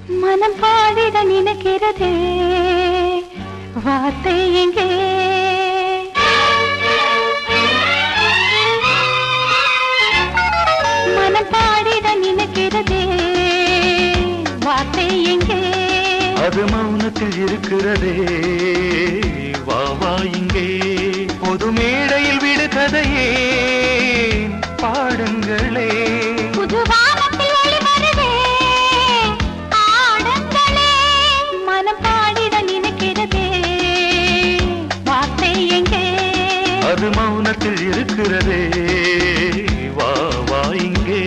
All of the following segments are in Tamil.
மனம் பாடிட நினைக்கிறதே வார்த்தை எங்கே மனம் பாடிட நினைக்கிறதே வார்த்தை எங்கே அது மௌனத்தில் இருக்கிறதே வா வா இங்கே பொது மேடையில் விடு கதையே பாடுங்களே புது வானத்தில் ஒளி வருதே ஆடுங்களே மனம் பாடிட நினைக்கிறதே வார்த்தை எங்கே அது மௌனத்தில் இருக்கிறதே வா வா இங்கே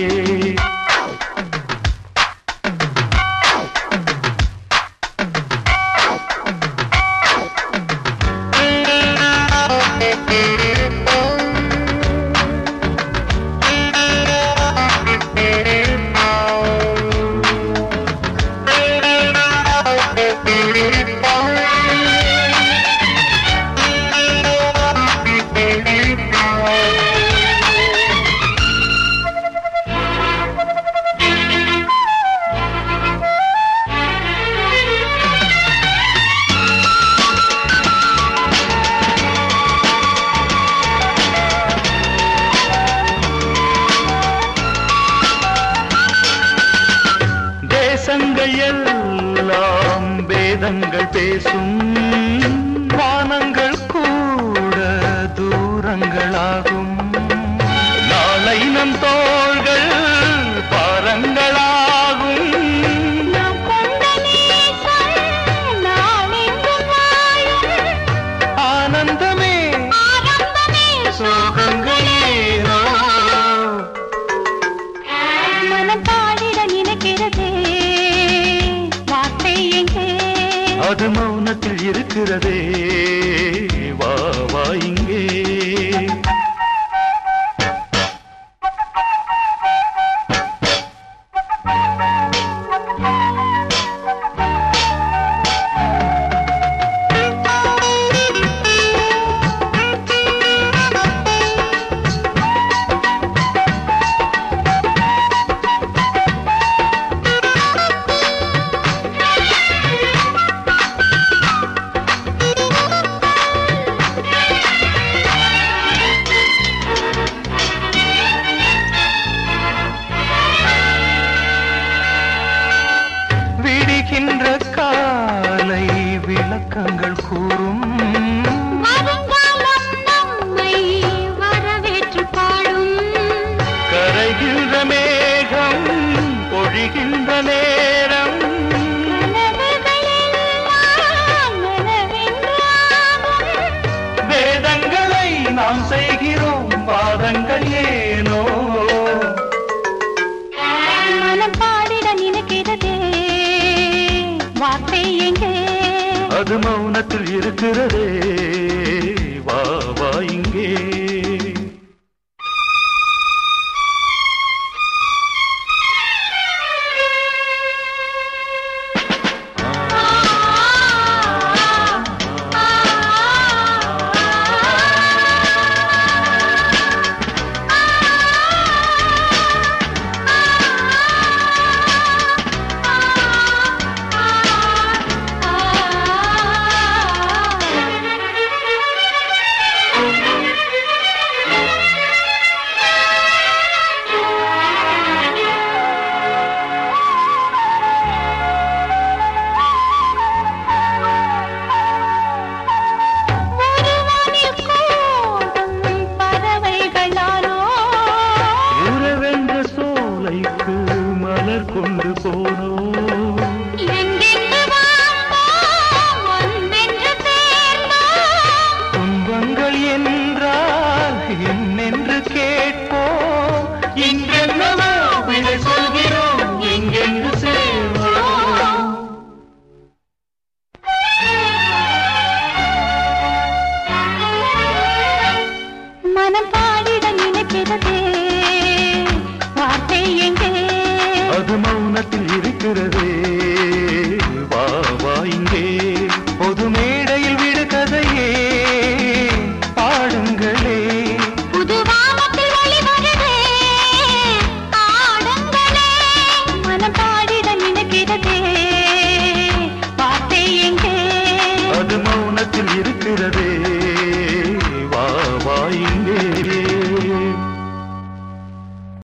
தேசங்கள் எல்லாம் வேதங்கள் பேசும் வானங்கள் கூட தூரங்களாகும் நாளை நம் தோள்கள் பாரங்களாகும் நாம் கொண்ட நேசம் நாளெங்கும் வாழும் ஆனந்தமே ஆரம்பமே சோகங்களேனோ மனம் பாடிட நினைக்கிறதே வார்த்தை எங்கே அது மௌனத்தில் இருக்கிறதே வா வா இங்கே விடுகின்ற காலை விளக்கங்கள் கூறும் வருங்காலம் நம்மை வரவேற்று பாடும் கரைகின்ற மேகம் பொழிகின்ற நேரம் கனவுகளெல்லாம் நனவென்றாகும். வேதங்களை நாம் செய்கிறோம் வாதங்கள் ஏனோ மனம் பாடிட நினைக்கிறதே வார்த்தை எங்கே அது மௌனத்தில் இருக்கிறதே வா வா இங்கே ஒருவனில் கூடும் பறவைகளாலோ உறவென்ற சோலைக்கு மலர் கொண்டு போனோம் எங்கெங்கு வாழ்ந்தோம், ஒன்றென்று சேர்ந்தோம். துன்பங்கள் என்றால் என்னென்று கேட்போம் இங்கென்னவோ விடை சொல்கிறோம் எங்கென்று சேர்வோம் மனம் பாடிட நினைக்கிறதே வார்த்தை எங்கே அது மௌனத்தில் இருக்கிறதே கேட்கிறதே